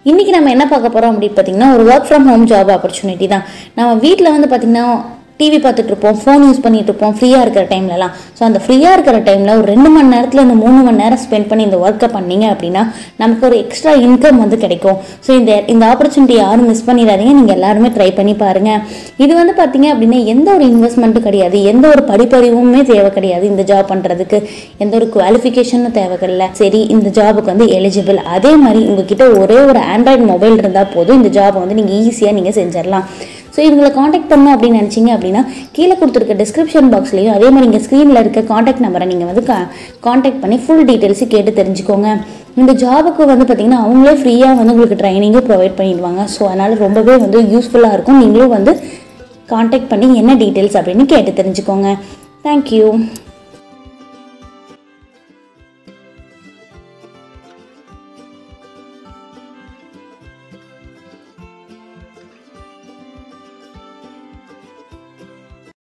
இன்றைக்கி நம்ம என்ன பார்க்க போகிறோம் அப்படின்னு பார்த்தீங்கன்னா ஒரு work from home job opportunity தான் நம்ம வீட்டில் வந்து பார்த்திங்கன்னா டிவி பார்த்துட்டு இருப்போம் ஃபோன் யூஸ் பண்ணிட்டு இருப்போம் ஃப்ரீயாக இருக்கிற டைம்லலாம் ஸோ அந்த ஃப்ரீயாக இருக்கிற டைமில் ஒரு ரெண்டு மணி நேரத்தில் இந்த மூணு மணி நேரம் ஸ்பெண்ட் பண்ணி இந்த ஒர்க்கை பண்ணீங்க அப்படின்னா நமக்கு ஒரு எக்ஸ்ட்ரா இன்கம் வந்து கிடைக்கும் ஸோ இந்த இந்த ஆப்பர்ச்சுனிட்டி யாரும் மிஸ் பண்ணிடாதீங்க நீங்கள் எல்லாருமே ட்ரை பண்ணி பாருங்கள் இது வந்து பார்த்தீங்க அப்படின்னா எந்த ஒரு இன்வெஸ்ட்மெண்ட்டும் கிடையாது எந்த ஒரு படிப்பறிவுமே தேவை கிடையாது இந்த ஜாப் பண்ணுறதுக்கு எந்த ஒரு குவாலிஃபிகேஷனும் தேவையில்ல சரி இந்த ஜாபுக்கு வந்து எலிஜிபிள் அதே மாதிரி உங்ககிட்ட ஒரே ஒரு ஆண்ட்ராய்டு மொபைல் இருந்தால் போதும் இந்த ஜாபை வந்து நீங்கள் ஈஸியாக நீங்கள் செஞ்சிடலாம் ஸோ இவங்களை காண்டாக்ட் பண்ணணும் அப்படின்னு நினச்சிங்க அப்படின்னா கீழே கொடுத்துருக்க டிஸ்கிரிப்ஷன் பாக்ஸ்லையும் அதே மாதிரி இங்கே ஸ்க்ரீனில் இருக்க காண்டாக்ட் நம்பரை நீங்கள் வந்து காண்டாக்ட் பண்ணி ஃபுல் டீட்டெயில்ஸு கேட்டு தெரிஞ்சுக்கோங்க இந்த ஜாபுக்கு வந்து பார்த்திங்கன்னா அவங்களே ஃப்ரீயாக வந்து உங்களுக்கு ட்ரைனிங்கும் ப்ரொவைட் பண்ணிடுவாங்க ஸோ அதனால் ரொம்பவே வந்து யூஸ்ஃபுல்லாக இருக்கும் நீங்களும் வந்து காண்டாக்ட் பண்ணி என்ன டீட்டெயில்ஸ் அப்படின்னு கேட்டு தெரிஞ்சுக்கோங்க தேங்க்யூ